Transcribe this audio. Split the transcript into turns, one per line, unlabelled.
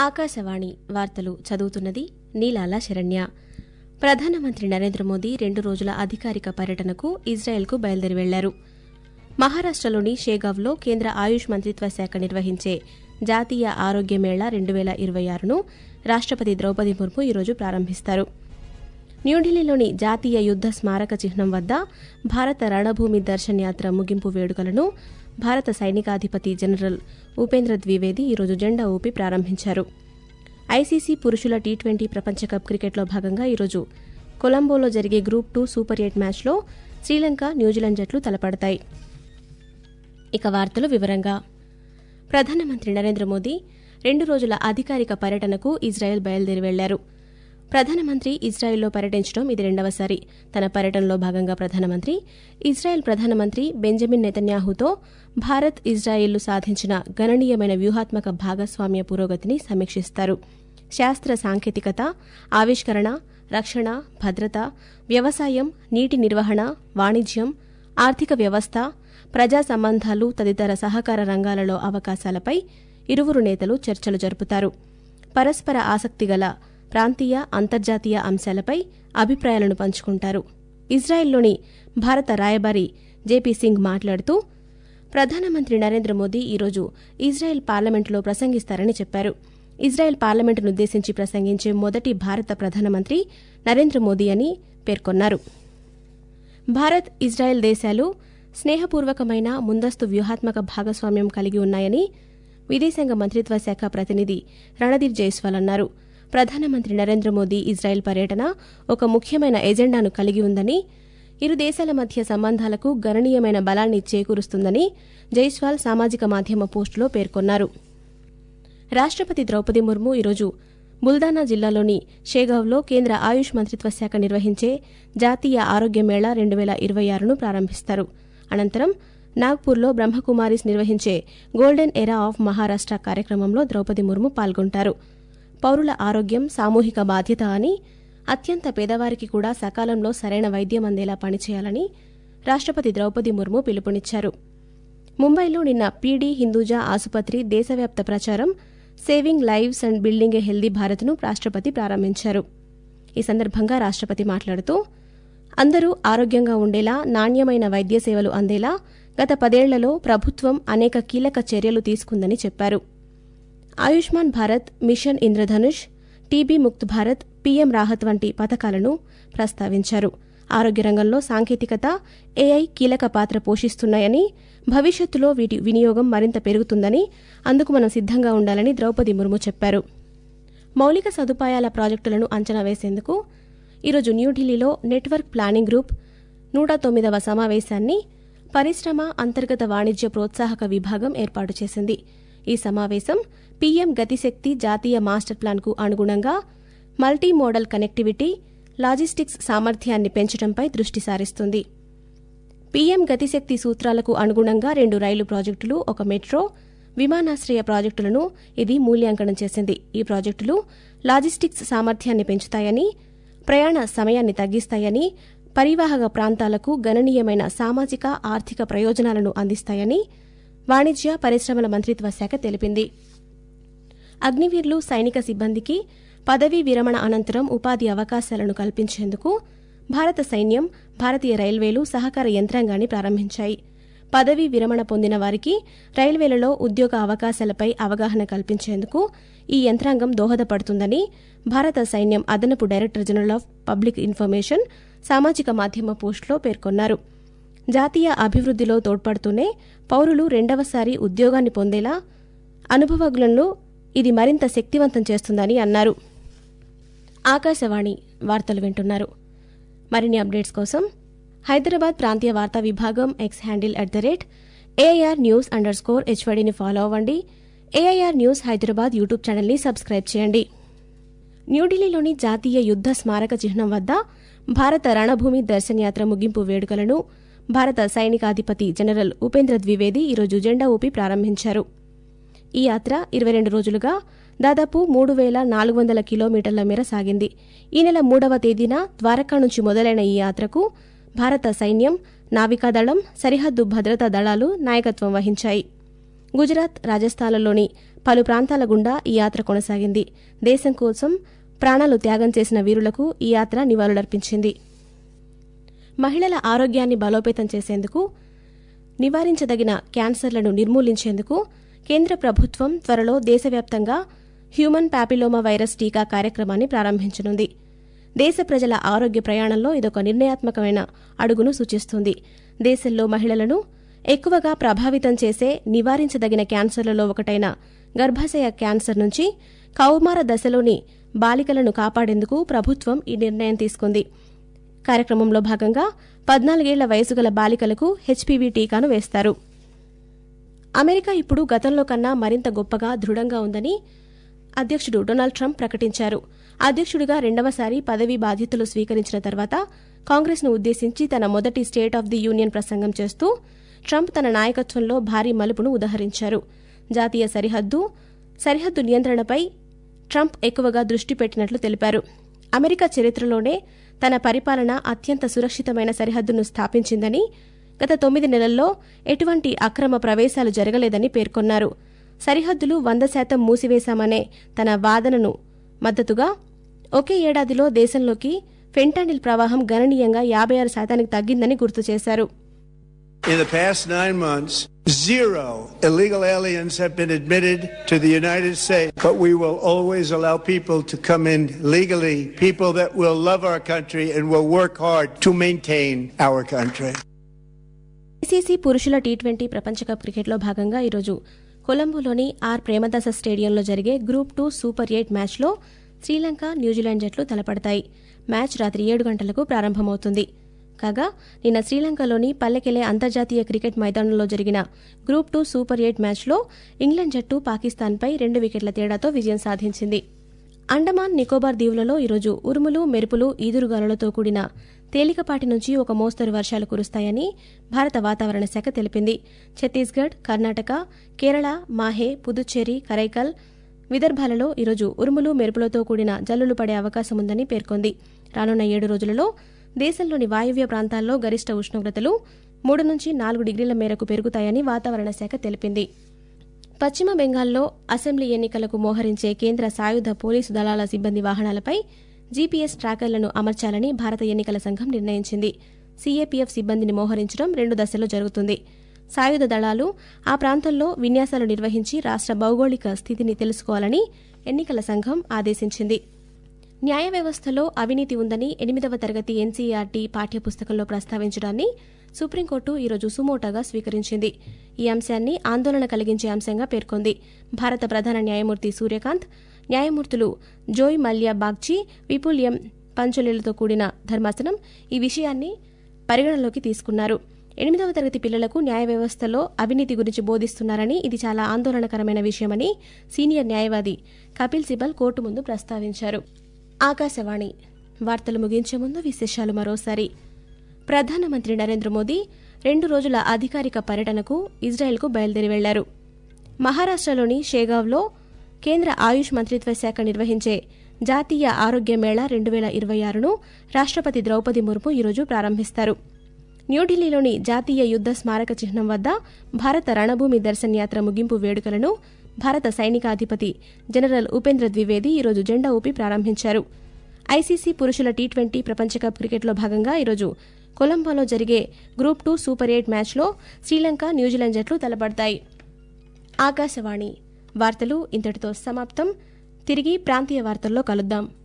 ఆకాశవాణి వార్తలు చదువుతున్నది నీలాల శరణ్య ప్రధానమంత్రి నరేంద్ర మోదీ రెండు రోజుల అధికారిక పర్యటనకు ఇజ్రాయెల్కు బయలుదేరి వెళ్లారు మహారాష్టలోని షేగావ్లో కేంద్ర ఆయుష్ మంత్రిత్వ శాఖ నిర్వహించే జాతీయ ఆరోగ్య మేళా రెండు వేల ఇరవై ఆరును రాష్టపతి ద్రౌపది ముర్ము ఈరోజు ప్రారంభిస్తారు న్యూఢిల్లీలోని జాతీయ యుద్ద స్మారక చిహ్నం వద్ద భారత రణభూమి దర్శన్ యాత్ర ముగింపు వేడుకలను భారత సైనికాధిపతి జనరల్ ఉపేంద్ర ద్వివేది ఈరోజు జెండా ఊపి ప్రారంభించారు ఐసీసీ పురుషుల టీ ట్వంటీ ప్రపంచ కప్ క్రికెట్లో భాగంగా ఈరోజు కొలంబోలో జరిగే గ్రూప్ టూ సూపర్ ఎయిట్ మ్యాచ్లో శ్రీలంక న్యూజిలాండ్ జట్లు తలపడతాయి ఇక వార్తలు వివరంగా ప్రధానమంత్రి నరేంద్ర మోదీ రెండు రోజుల అధికారిక పర్యటనకు ఇజ్రాయెల్ బయలుదేరి వెళ్లారు ప్రధానమంత్రి ఇజ్రాయెల్లో పర్యటించడం ఇది రెండవసారి తన పర్యటనలో భాగంగా ప్రధానమంత్రి ఇజ్రాయెల్ ప్రధానమంత్రి బెంజమిన్ నెతన్యాహుతో భారత్ ఇజ్రాయెల్లు సాధించిన గణనీయమైన వ్యూహాత్మక భాగస్వామ్య పురోగతిని సమీక్షిస్తారు శాస్త్ర సాంకేతికత ఆవిష్కరణ రక్షణ భద్రత వ్యవసాయం నీటి నిర్వహణ వాణిజ్యం ఆర్థిక వ్యవస్థ ప్రజా సంబంధాలు తదితర సహకార రంగాలలో అవకాశాలపై ఇరువురు నేతలు చర్చలు జరుపుతారు పరస్పర ఆసక్తిగల ప్రాంతీయ అంతర్జాతీయ అంశాలపై అభిప్రాయాలను పంచుకుంటారు ఇజ్రాయెల్లోని భారత రాయబారి జేపీ సింగ్ మాట్లాడుతూ ప్రధానమంత్రి నరేంద్ర మోదీ ఈరోజు ఇజ్రాయెల్ పార్లమెంటులో ప్రసంగిస్తారని చెప్పారు ఇజ్రాయెల్ పార్లమెంటునుద్దేశించి ప్రసంగించే మొదటి భారత ప్రధానమంత్రి నరేంద్ర మోదీ అని పేర్కొన్నారు భారత్ ఇజ్రాయెల్ దేశాలు స్నేహపూర్వకమైన ముందస్తు వ్యూహాత్మక భాగస్వామ్యం కలిగి ఉన్నాయని విదేశాంగ మంత్రిత్వ శాఖ ప్రతినిధి రణదీప్ జైస్వాల్ అన్నారు ప్రధానమంత్రి నరేంద్ర మోదీ ఇజ్రాయెల్ పర్యటన ఒక ముఖ్యమైన ఎజెండాను కలిగి ఉందని ఇరు దేశాల మధ్య సంబంధాలకు గణనీయమైన బలాన్ని చేకూరుస్తుందని జైస్వాల్ సామాజిక మాధ్యమ పోస్టులో పేర్కొన్నారు రాష్టపతి ద్రౌపది ముర్ము ఈరోజు బుల్దానా జిల్లాలోని షేగావ్లో కేంద్ర ఆయుష్ మంత్రిత్వ శాఖ నిర్వహించే జాతీయ ఆరోగ్య మేళా రెండు వేల ఇరవై ఆరును ప్రారంభిస్తారు అనంతరం నాగ్పూర్లో బ్రహ్మకుమారీస్ నిర్వహించే గోల్డెన్ ఎరా ఆఫ్ మహారాష్ట కార్యక్రమంలో ద్రౌపది ముర్ము పాల్గొంటారు పౌరుల ఆరోగ్యం సామూహిక బాధ్యత అని అత్యంత పేదవారికి కూడా సకాలంలో సరైన వైద్యం అందేలా పనిచేయాలని రాష్టపతి ద్రౌపది ముర్ము పిలుపునిచ్చారు ముంబైలో నిన్న పీడీ హిందూజా ఆసుపత్రి దేశవ్యాప్త ప్రచారం saving lives and building a healthy భారత్ను రాష్టపతి ప్రారంభించారు ఈ సందర్భంగా రాష్టపతి మాట్లాడుతూ అందరూ ఆరోగ్యంగా ఉండేలా నాణ్యమైన వైద్య సేవలు అందేలా గత పదేళ్లలో ప్రభుత్వం అనేక కీలక చర్యలు తీసుకుందని చెప్పారు Ayushman Bharat mission Indradhanush TB Mukt Bharat PM Rahat వంటి పథకాలను ప్రస్తావించారు ఆరోగ్య రంగంలో సాంకేతికత ఏఐ కీలక పాత్ర పోషిస్తున్నాయని భవిష్యత్తులో వీటి వినియోగం మరింత పెరుగుతుందని అందుకు మనం సిద్దంగా ఉండాలని ద్రౌపది ముర్ము చెప్పారు మౌలిక సదుపాయాల ప్రాజెక్టులను అంచనా వేసేందుకు ఈరోజు న్యూఢిల్లీలో నెట్వర్క్ ప్లానింగ్ గ్రూప్ నూట తొమ్మిదవ సమావేశాన్ని పరిశ్రమ అంతర్గత వాణిజ్య ప్రోత్సాహక విభాగం ఏర్పాటు చేసింది ఈ సమావేశం పీఎం గతిశక్తి జాతీయ మాస్టర్ ప్లాన్కు అనుగుణంగా మల్టీ మోడల్ కనెక్టివిటీ లాజిస్టిక్స్ సామర్థ్యాన్ని పెంచడంపై దృష్టి సారిస్తుంది పీఎం గతిశక్తి సూత్రాలకు అనుగుణంగా రెండు రైలు ప్రాజెక్టులు ఒక మెట్రో విమానాశ్రయ ప్రాజెక్టులను ఇది మూల్యాంకనం చేసింది ఈ ప్రాజెక్టులు లాజిస్టిక్స్ సామర్థ్యాన్ని పెంచుతాయని ప్రయాణ సమయాన్ని తగ్గిస్తాయని పరివాహక ప్రాంతాలకు గణనీయమైన సామాజిక ఆర్థిక ప్రయోజనాలను అందిస్తాయని వాణిజ్య పరిశ్రమల మంత్రిత్వ శాఖ తెలిపింది అగ్నివీర్లు సైనిక సిబ్బందికి పదవీ విరమణ అనంతరం ఉపాధి అవకాశాలను కల్పించేందుకు భారత సైన్యం భారతీయ రైల్వేలు సహకార యంత్రాంగాన్ని ప్రారంభించాయి పదవీ విరమణ పొందిన వారికి రైల్వేలలో ఉద్యోగ అవకాశాలపై అవగాహన కల్పించేందుకు ఈ యంత్రాంగం దోహదపడుతుందని భారత సైన్యం అదనపు director general of public information సామాజిక మాధ్యమ పోస్టులో పేర్కొన్నారు జాతీయ అభివృద్దిలో తోడ్పడుతూనే పౌరులు రెండవసారి ఉద్యోగాన్ని పొందేలా అనుభవజ్ఞులను ఇది మరింత శక్తివంతం చేస్తుందని అన్నారు ఆకాశవాణి వార్తలు వింటున్నారు మరిన్ని అప్డేట్స్ కోసం హైదరాబాద్ ప్రాంతీయ వార్తా విభాగం X handle at the rate AIR news underscore హెచ్వడిని ఫాలో అవ్వండి ఏఐఆర్ న్యూస్ హైదరాబాద్ యూట్యూబ్ ఛానల్ని సబ్స్క్రైబ్ చేయండి న్యూఢిల్లీలోని జాతీయ యుద్ద స్మారక చిహ్నం వద్ద భారత రణభూమి దర్శన్ యాత్ర ముగింపు వేడుకలను భారత సైనికాధిపతి జనరల్ ఉపేంద్ర ద్వివేది ఈరోజు జెండా ఊపి ప్రారంభించారు ఈ యాత్ర ఇరవై రెండు రోజులుగా దాదాపు మూడు వేల నాలుగు వందల కిలోమీటర్ల మేర సాగింది ఈ నెల మూడవ తేదీన ద్వారకా నుంచి మొదలైన ఈ యాత్రకు భారత సైన్యం నావికాదళం సరిహద్దు భద్రతా దళాలు నాయకత్వం వహించాయి గుజరాత్ రాజస్థాన్లలోని పలు ప్రాంతాల గుండా ఈ యాత్ర కొనసాగింది దేశం కోసం ప్రాణాలు త్యాగం చేసిన వీరులకు ఈ యాత్ర నివాళులర్పించింది మహిళల ఆరోగ్యాన్ని బలోపేతం చేసేందుకు నివారించదగిన క్యాన్సర్లను నిర్మూలించేందుకు కేంద్ర ప్రభుత్వం త్వరలో దేశవ్యాప్తంగా హ్యూమన్ పాపిలోమా వైరస్ టీకా కార్యక్రమాన్ని ప్రారంభించనుంది దేశ ప్రజల ఆరోగ్య ప్రయాణంలో ఇదొక నిర్ణయాత్మకమైన అడుగును సూచిస్తుంది దేశంలో మహిళలను ఎక్కువగా ప్రభావితం చేసే నివారించదగిన క్యాన్సర్లలో ఒకటైన గర్భాశయ క్యాన్సర్ నుంచి కౌమార దశలోని బాలికలను కాపాడేందుకు ప్రభుత్వం ఈ నిర్ణయం తీసుకుంది కార్యక్రమంలో భాగంగా పద్నాలుగేళ్ల వయసు గల బాలికలకు హెచ్పీవీ టీకాను వేస్తారు అమెరికా ఇప్పుడు గతంలో కన్నా మరింత గొప్పగా దృఢంగా ఉందని అధ్యక్షుడు డొనాల్డ్ ట్రంప్ ప్రకటించారు అధ్యక్షుడిగా రెండవసారి పదవీ బాధ్యతలు స్వీకరించిన తర్వాత కాంగ్రెస్ను ఉద్దేశించి తన మొదటి స్టేట్ ఆఫ్ ది యూనియన్ ప్రసంగం చేస్తూ ట్రంప్ తన నాయకత్వంలో భారీ మలుపును ఉదహరించారు జాతీయ సరిహద్దు సరిహద్దు నియంత్రణపై ట్రంప్ ఎక్కువగా దృష్టి పెట్టినట్లు తెలిపారు అమెరికా చరిత్రలోనే తన పరిపాలన అత్యంత సురక్షితమైన సరిహద్దును స్థాపించిందని గత తొమ్మిది నెలల్లో ఎటువంటి అక్రమ ప్రవేశాలు జరగలేదని పేర్కొన్నారు సరిహద్దులు వంద శాతం మూసివేశామనే తన వాదనను మద్దతుగా ఒకే ఏడాదిలో దేశంలోకి ఫెంటానిల్ ప్రవాహం గణనీయంగా యాభై ఆరు శాతానికి తగ్గిందని గుర్తు చేశారు
In the past nine months, zero illegal aliens have been admitted to the United States, but we will always allow people to come in legally, people that will love our country and will work hard to maintain our country.
ICC పురుషుల T twenty ప్రపంచ cup క్రికెట్లో భాగంగా ఈరోజు కొలంబోలోని are Premadasa స్టేడియంలో జరిగే group two super eight మ్యాచ్లో Sri Lanka New Zealand జట్లు తలపడతాయి match రాత్రి ఏడు గంటలకు ప్రారంభమవుతుంది కాగా నిన్న శ్రీలంకలోని పల్లెకెలే అంతర్జాతీయ క్రికెట్ మైదానంలో జరిగిన గ్రూప్ టూ సూపర్ ఎయిట్ మ్యాచ్లో ఇంగ్లాండ్ జట్టు పాకిస్తాన్పై రెండు వికెట్ల తేడాతో విజయం సాధించింది అండమాన్ నికోబార్ దీవులలో ఈరోజు ఉరుములు మెరుపులు ఈదురుగాలులతో కూడిన తేలికపాటి నుంచి ఒక మోస్తరు వర్షాలు కురుస్తాయని భారత వాతావరణ శాఖ తెలిపింది ఛత్తీస్గఢ్ కర్ణాటక కేరళ మాహే పుదుచ్చేరి కరైకల్ విదర్భాలలో ఈరోజు ఉరుములు మెరుపులతో కూడిన జల్లులు పడే అవకాశం ఉందని పేర్కొంది రానున్న ఏడు రోజులలో దేశంలోని వాయువ్య ప్రాంతాల్లో గరిష్ట ఉష్ణోగ్రతలు మూడు నుంచి నాలుగు డిగ్రీల మేరకు పెరుగుతాయని వాతావరణ శాఖ తెలిపింది పశ్చిమ బెంగాల్లో అసెంబ్లీ ఎన్నికలకు మోహరించే కేంద్ర సాయుధ పోలీసు దళాల సిబ్బంది వాహనాలపై జీపీఎస్ ట్రాకర్లను అమర్చాలని భారత ఎన్నికల సంఘం నిర్ణయించింది సీఏపీఎఫ్ సిబ్బందిని మోహరించడం రెండు దశల్లో జరుగుతుంది సాయుధ దళాలు ఆ ప్రాంతంలో విన్యాసాలు నిర్వహించి రాష్ట భౌగోళిక స్థితిని తెలుసుకోవాలని ఎన్నికల సంఘం ఆదేశించింది న్యాయ వ్యవస్థలో అవినీతి ఉందని ఎనిమిదవ తరగతి ఎన్సీఆర్టీ పాఠ్యపుస్తకంలో ప్రస్తావించడాన్ని సుప్రీంకోర్టు ఈరోజు సుమోటాగా స్వీకరించింది ఈ అంశాన్ని ఆందోళన కలిగించే అంశంగా పేర్కొంది భారత ప్రధాన న్యాయమూర్తి సూర్యకాంత్ న్యాయమూర్తులు జోయ్ మల్యా బాగ్చి విపుల్ ఎం పంచోలీలతో కూడిన ధర్మాసనం ఈ విషయాన్ని పరిగణనలోకి తీసుకున్నారు ఎనిమిదవ తరగతి పిల్లలకు న్యాయ వ్యవస్థలో అవినీతి గురించి బోధిస్తున్నారని ఇది చాలా ఆందోళనకరమైన విషయమని సీనియర్ న్యాయవాది కపిల్ సిబల్ కోర్టు ముందు ప్రస్తావించారు ఆకాశవాణి వార్తలు ముగించే ముందు విశేషాలు మరోసారి ప్రధానమంత్రి నరేంద్ర మోదీ రెండు రోజుల అధికారిక పర్యటనకు ఇజ్రాయెల్కు బయలుదేరి వెళ్లారు మహారాష్టలోని షేగావ్లో కేంద్ర ఆయుష్ మంత్రిత్వ శాఖ నిర్వహించే జాతీయ ఆరోగ్య మేళా రెండు వేల ఇరవై ఆరును రాష్టపతి ద్రౌపది ముర్ము ఈరోజు ప్రారంభిస్తారు న్యూఢిల్లీలోని జాతీయ యుద్ద స్మారక చిహ్నం వద్ద భారత రణభూమి దర్శన్ యాత్ర ముగింపు వేడుకలను భారత సైనికాధిపతి జనరల్ ఉపేంద్ర ద్వివేది ఈరోజు జెండా ఊపి ప్రారంభించారు ఐసీసీ పురుషుల టీ ట్వంటీ ప్రపంచకప్ క్రికెట్లో భాగంగా ఈరోజు కొలంబోలో జరిగే గ్రూప్ టూ సూపర్ ఎయిట్ మ్యాచ్లో శ్రీలంక న్యూజిలాండ్ జట్లు తలపడతాయి ఆకాశవాణి వార్తలు ఇంతటితో సమాప్తం తిరిగి ప్రాంతీయ వార్తల్లో కలుద్దాం